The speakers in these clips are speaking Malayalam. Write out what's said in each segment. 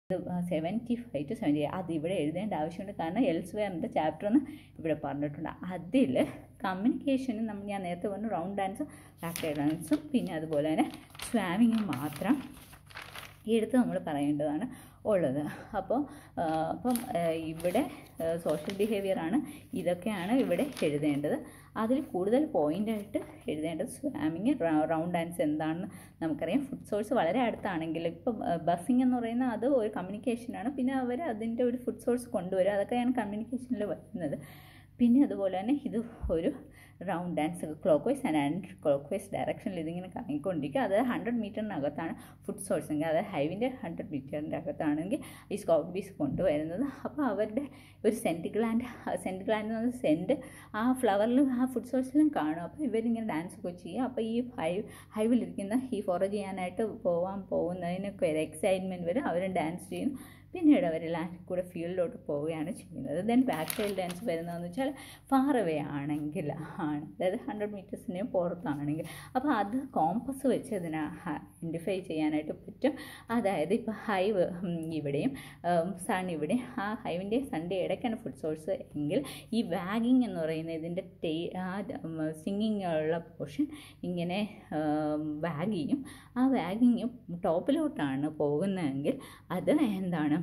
സെവൻറ്റി ഫൈവ് ടു സെവൻറ്റി അത് ഇവിടെ എഴുതേണ്ട ആവശ്യമുണ്ട് കാരണം എൽസ്വെയറിൻ്റെ ചാപ്റ്റർ എന്ന് ഇവിടെ പറഞ്ഞിട്ടുണ്ട് അതിൽ കമ്മ്യൂണിക്കേഷന് നമ്മൾ ഞാൻ നേരത്തെ പറഞ്ഞു റൗണ്ട് ഡാൻസും ബാക്ക് ഡാൻസും പിന്നെ അതുപോലെ തന്നെ സ്വാമിങ്ങും മാത്രം എടുത്ത് നമ്മൾ പറയേണ്ടതാണ് ഉള്ളത് അപ്പോൾ അപ്പം ഇവിടെ സോഷ്യൽ ബിഹേവിയറാണ് ഇതൊക്കെയാണ് ഇവിടെ എഴുതേണ്ടത് അതിൽ കൂടുതൽ പോയിൻ്റായിട്ട് എഴുതേണ്ടത് സ്വാമിങ് റൗണ്ട് ഡാൻസ് എന്താണെന്ന് നമുക്കറിയാം ഫുഡ് സോഴ്സ് വളരെ അടുത്താണെങ്കിൽ ഇപ്പം ബസ്സിങ് എന്ന് പറയുന്നത് അത് ഒരു കമ്മ്യൂണിക്കേഷനാണ് പിന്നെ അവർ അതിൻ്റെ ഒരു ഫുഡ് സോഴ്സ് കൊണ്ടുവരും അതൊക്കെയാണ് കമ്മ്യൂണിക്കേഷനിൽ വരുന്നത് പിന്നെ അതുപോലെ തന്നെ ഇത് ഒരു round dance clockwise and and clockwise ഡയറക്ഷനിൽ ഇതിങ്ങനെ കറങ്ങിക്കൊണ്ടിരിക്കുക അത് ഹൺഡ്രഡ് മീറ്ററിനകത്താണ് ഫുഡ് സോഴ്സ് എങ്കിൽ അതായത് ഹൈവിൻ്റെ ഹൺഡ്രഡ് മീറ്ററിൻ്റെ അകത്താണെങ്കിൽ ഈ സ്കൗട്ട് ബീസ് കൊണ്ടുവരുന്നത് അപ്പോൾ അവരുടെ ഒരു സെൻറ്റ് ഗ്ലാൻഡ് സെൻറ്റ് ഗ്ലാൻഡ് എന്ന് പറഞ്ഞാൽ സെൻറ്റ് ആ ഫ്ലവറിലും ആ ഫുഡ് സോഴ്സിലും കാണും അപ്പോൾ ഇവരിങ്ങനെ ഡാൻസ് ഒക്കെ ചെയ്യും അപ്പോൾ ഈ ഹൈവ് ഹൈവിലിരിക്കുന്ന ഈ ഫോറോ ചെയ്യാനായിട്ട് പോകാൻ പോകുന്നതിനൊക്കെ ഒരു എക്സൈറ്റ്മെൻറ്റ് വരും അവരും ഡാൻസ് ചെയ്യും പിന്നീട് അവരെല്ലാം കൂടെ ഫീൽഡിലോട്ട് പോവുകയാണ് ചെയ്യുന്നത് ദെൻ ബാക്ക് സൈഡ് ഡാൻസ് വരുന്നതെന്ന് വെച്ചാൽ ഫാർ അവേ ആണെങ്കിൽ ആണ് അതായത് ഹൺഡ്രഡ് മീറ്റേഴ്സിന് പുറത്താണെങ്കിൽ അപ്പോൾ അത് കോമ്പസ് വെച്ച് അതിനെ ഐഡൻറ്റിഫൈ ചെയ്യാനായിട്ട് പറ്റും അതായത് ഇപ്പോൾ ഹൈവ് ഇവിടെയും സൺ ഇവിടെയും ആ ഹൈവിൻ്റെ സൺഡേ ഇടയ്ക്കാണ് ഫുഡ് സോഴ്സ് എങ്കിൽ ഈ വാഗിങ് എന്ന് പറയുന്ന ഇതിൻ്റെ ടേ ആ സിംഗിങ് ഉള്ള പോർഷൻ ഇങ്ങനെ വാഗ് ചെയ്യും ആ വാഗിങ് ടോപ്പിലോട്ടാണ് പോകുന്നതെങ്കിൽ അത് എന്താണ്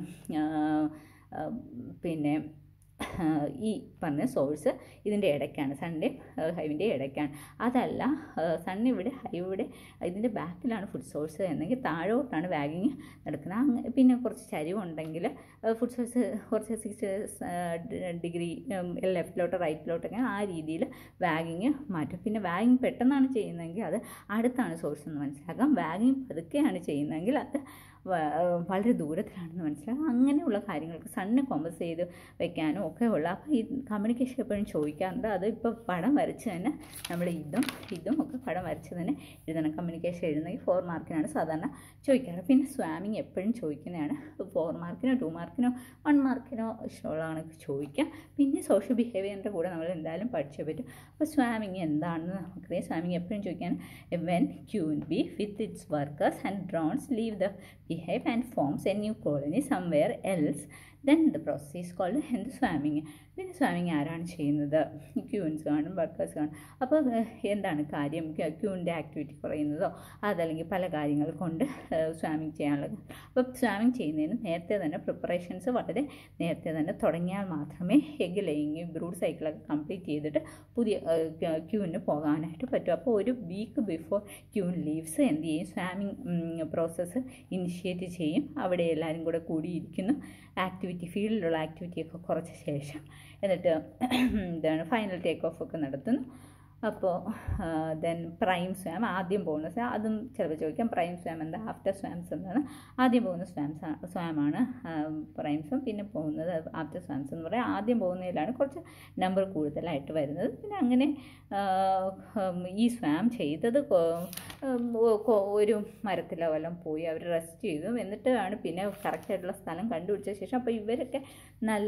പിന്നെ ഈ പറഞ്ഞ സോഴ്സ് ഇതിൻ്റെ ഇടയ്ക്കാണ് സൺഡേ ഹൈവിൻ്റെ ഇടയ്ക്കാണ് അതല്ല സൺ ഇവിടെ ഹൈവ് ഇവിടെ ഇതിൻ്റെ ബാക്കിലാണ് ഫുഡ് സോഴ്സ് എന്നെങ്കിൽ താഴോട്ടാണ് വാഗിങ് നടക്കുന്നത് അങ്ങ് പിന്നെ കുറച്ച് ചരിവുണ്ടെങ്കിൽ ഫുഡ് സോഴ്സ് കുറച്ച് സിക്സ് ഡിഗ്രി ലെഫ്റ്റിലോട്ടോ റൈറ്റിലോട്ടൊക്കെ ആ രീതിയിൽ വാഗിങ് മാറ്റും പിന്നെ വാഗിങ് പെട്ടെന്നാണ് ചെയ്യുന്നതെങ്കിൽ അത് അടുത്താണ് സോഴ്സ് എന്ന് മനസ്സിലാക്കാം വാഗിങ് പതുക്കെയാണ് ചെയ്യുന്നതെങ്കിൽ അത് വളരെ ദൂരത്തിലാണെന്ന് മനസ്സിലാക്കാം അങ്ങനെയുള്ള കാര്യങ്ങൾക്ക് സണ്ണ് കോമ്പസ് ചെയ്ത് വെക്കാനും ഒക്കെ ഉള്ള അപ്പോൾ ഈ കമ്മ്യൂണിക്കേഷൻ എപ്പോഴും ചോദിക്കാറുണ്ട് അത് ഇപ്പോൾ പടം വരച്ച് തന്നെ നമ്മൾ ഇതും ഇതും ഒക്കെ പടം വരച്ച് തന്നെ എഴുതണം കമ്മ്യൂണിക്കേഷൻ എഴുതുന്നെങ്കിൽ ഫോർ മാർക്കിനാണ് സാധാരണ ചോദിക്കാറ് പിന്നെ സ്വാമിങ് എപ്പോഴും ചോദിക്കുന്നതാണ് ഫോർ മാർക്കിനോ ടു മാർക്കിനോ വൺ മാർക്കിനോ ഇഷ്ടമുള്ളതാണ് ചോദിക്കാം പിന്നെ സോഷ്യൽ ബിഹേവിയറിൻ്റെ കൂടെ നമ്മൾ എന്തായാലും പഠിച്ചേ പറ്റും അപ്പോൾ സ്വാമിങ് എന്താണെന്ന് നമുക്കറിയാം സ്വാമിങ് എപ്പോഴും ചോദിക്കാൻ when queen bee with its workers and drones leave the behave and forms a new colony somewhere else then the process is called എന്ത് സ്വാമിങ് പിന്നെ സ്വാമിങ് ആരാണ് ചെയ്യുന്നത് ക്യൂൻസ് കാണും വർക്കേഴ്സ് കാണും അപ്പോൾ എന്താണ് കാര്യം ക്യൂവിൻ്റെ ആക്ടിവിറ്റി കുറയുന്നതോ അതല്ലെങ്കിൽ പല കാര്യങ്ങൾ കൊണ്ട് സ്വാമിങ് ചെയ്യാനുള്ളത് അപ്പോൾ സ്വാമിങ് ചെയ്യുന്നതിന് നേരത്തെ തന്നെ പ്രിപ്പറേഷൻസ് വളരെ നേരത്തെ തന്നെ തുടങ്ങിയാൽ മാത്രമേ എഗ് ലേയിങ് ബ്രൂഡ് സൈക്കിളൊക്കെ കംപ്ലീറ്റ് ചെയ്തിട്ട് പുതിയ ക്യൂവിന് പോകാനായിട്ട് പറ്റും അപ്പോൾ ഒരു വീക്ക് ബിഫോർ ക്യൂൻ ലീവ്സ് എന്ത് ചെയ്യും സ്വാമിങ് പ്രോസസ്സ് ഇനിഷ്യേറ്റ് ചെയ്യും അവിടെ എല്ലാവരും കൂടെ കൂടിയിരിക്കുന്നു ആക്ടിവിറ്റി ഫീൽഡിലുള്ള ആക്ടിവിറ്റിയൊക്കെ കുറച്ച ശേഷം എന്നിട്ട് എന്താണ് ഫൈനൽ ടേക്ക് ഓഫ് ഒക്കെ നടത്തുന്നു അപ്പോൾ ദെൻ പ്രൈം സ്വാം ആദ്യം പോകുന്ന സ്വാം അതും ചിലപ്പോൾ ചോദിക്കാം പ്രൈം സ്വാം എന്താ ആഫ്റ്റർ സ്വാംസ് എന്താണ് ആദ്യം പോകുന്ന സ്വാംസ് സ്വാമാണ് പ്രൈം സ്വാം പിന്നെ പോകുന്നത് ആഫ്റ്റർ സ്വാംസ് എന്ന് പറയാം ആദ്യം പോകുന്നതിലാണ് കുറച്ച് നമ്പർ കൂടുതലായിട്ട് വരുന്നത് പിന്നെ അങ്ങനെ ഈ സ്വാം ചെയ്തത് ഒരു മരത്തിലോ വല്ലതും പോയി അവർ റെസ്റ്റ് ചെയ്തു എന്നിട്ടാണ് പിന്നെ കറക്റ്റായിട്ടുള്ള സ്ഥലം കണ്ടുപിടിച്ച ശേഷം അപ്പോൾ ഇവരൊക്കെ നല്ല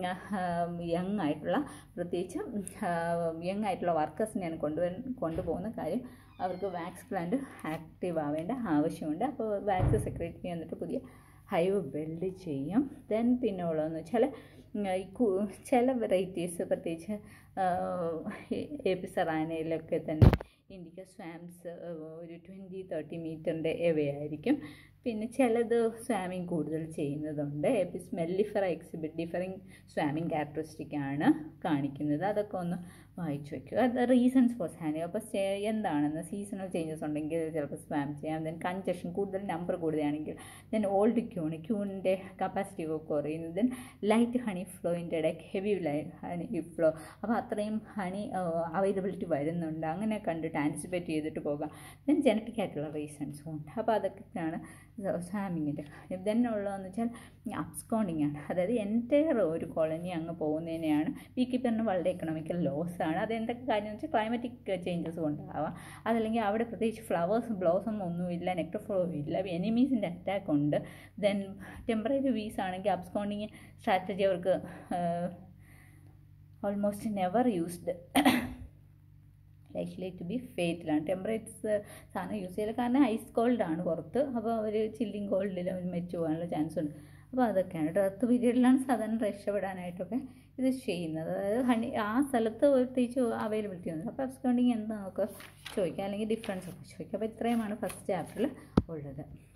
യങ് ആയിട്ടുള്ള പ്രത്യേകിച്ച് യങ് ആയിട്ടുള്ള വർക്കേഴ്സിനെയാണ് കൊണ്ടുവരാൻ കൊണ്ടുപോകുന്ന കാര്യം അവർക്ക് വാക്സ് പ്ലാന്റ് ആക്റ്റീവ് ആവേണ്ട ആവശ്യമുണ്ട് അപ്പോൾ വാക്സ് സെക്രട്ടറി എന്നിട്ട് പുതിയ ഹൈവ് ബിൽഡ് ചെയ്യും ദെൻ പിന്നെ ഉള്ളതെന്ന് വെച്ചാൽ ചില വെറൈറ്റീസ് പ്രത്യേകിച്ച് എപ്പിസറാനയിലൊക്കെ തന്നെ ഇൻഡിക്ക സ്വാംസ് ഒരു ട്വൻറ്റി തേർട്ടി മീറ്ററിൻ്റെ എവേ ആയിരിക്കും പിന്നെ ചിലത് സ്വാമിങ് കൂടുതൽ ചെയ്യുന്നതുണ്ട് Apis mellifera exhibit differing swarming characteristic ആണ് കാണിക്കുന്നത് അതൊക്കെ ഒന്ന് വായിച്ചു വയ്ക്കുക അത് റീസൺസ് ഫോർ സ്വാമിങ് അപ്പോൾ എന്താണെന്ന് സീസണൽ ചേഞ്ചസ് ഉണ്ടെങ്കിൽ ചിലപ്പോൾ സ്വാം ചെയ്യാം ദെൻ കൺജഷൻ കൂടുതൽ നമ്പർ കൂടുതലാണെങ്കിൽ ദെൻ ഓൾഡ് ക്യൂണ് ക്യൂണിൻ്റെ കപ്പാസിറ്റി ഒക്കെ കുറയുന്നു ദെൻ ലൈറ്റ് ഹണി ഫ്ലോയിൻ്റെ ഇടയ്ക്ക് ഹെവി ഹണി ഫ്ലോ അപ്പോൾ അത്രയും ഹണി അവൈലബിലിറ്റി വരുന്നുണ്ട് അങ്ങനെ കണ്ടിട്ട് ആൻറ്റിസിപ്പേറ്റ് ചെയ്തിട്ട് പോകാം ദെൻ ജനറ്റിക് ആയിട്ടുള്ള റീസൺസും ഉണ്ട് അപ്പോൾ അതൊക്കെയാണ് സ്വാമിങ്ങിൻ്റെ കാര്യം ദെൻ ഉള്ളതെന്ന് വെച്ചാൽ അബ്സ്കോണ്ടിങ് ആണ് അതായത് എൻറ്റയർ ഒരു കോളനി അങ്ങ് പോകുന്നതിനെയാണ് ബീ കീപ്പറിന് വളരെ എക്കണോമിക്കൽ ലോസ് ആണ് അത് എന്തൊക്കെ കാര്യം എന്ന് വെച്ചാൽ ക്ലൈമറ്റിക് ചേഞ്ചസ് കൊണ്ടാവാം അതല്ലെങ്കിൽ അവിടെ പ്രത്യേകിച്ച് ഫ്ലവേഴ്സ് ബ്ലോസം ഒന്നുമില്ല നെക്ടർ ഫ്ലോ ഇല്ല എനിമീസിൻ്റെ അറ്റാക്ക് ഉണ്ട് ദെൻ ടെമ്പററി വീസ് ആണെങ്കിൽ അബ്സ്കോണ്ടിങ് സ്ട്രാറ്റജി അവർക്ക് almost never used likely to be ഫേറ്റിലാണ് ടെമ്പറേച്ചർ സാധനം യൂസ് ചെയ്യില്ല കാരണം ഐസ് കോൾഡ് ആണ് പുറത്ത് അപ്പോൾ അവർ ചില്ലിങ് കോൾഡിൽ അവർ മരിച്ചു പോകാനുള്ള ചാൻസ് ഉണ്ട് അപ്പോൾ അതൊക്കെയാണ് ഡെർത്ത് പീരീഡിലാണ് സാധാരണ രക്ഷപ്പെടാനായിട്ടൊക്കെ ഇത് ചെയ്യുന്നത് അതായത് ഹണി ആ സ്ഥലത്ത് പ്രത്യേകിച്ച് അവൈലബിലിറ്റി ഒന്നും അപ്പോൾ അബ്സ്കൗണ്ടിങ് എന്താ നമുക്ക് ചോദിക്കാം അല്ലെങ്കിൽ ഡിഫറൻസ് ഒക്കെ ചോദിക്കാം അപ്പോൾ ഇത്രയുമാണ് ഫസ്റ്റ് ചാപ്റ്ററിൽ ഉള്ളത്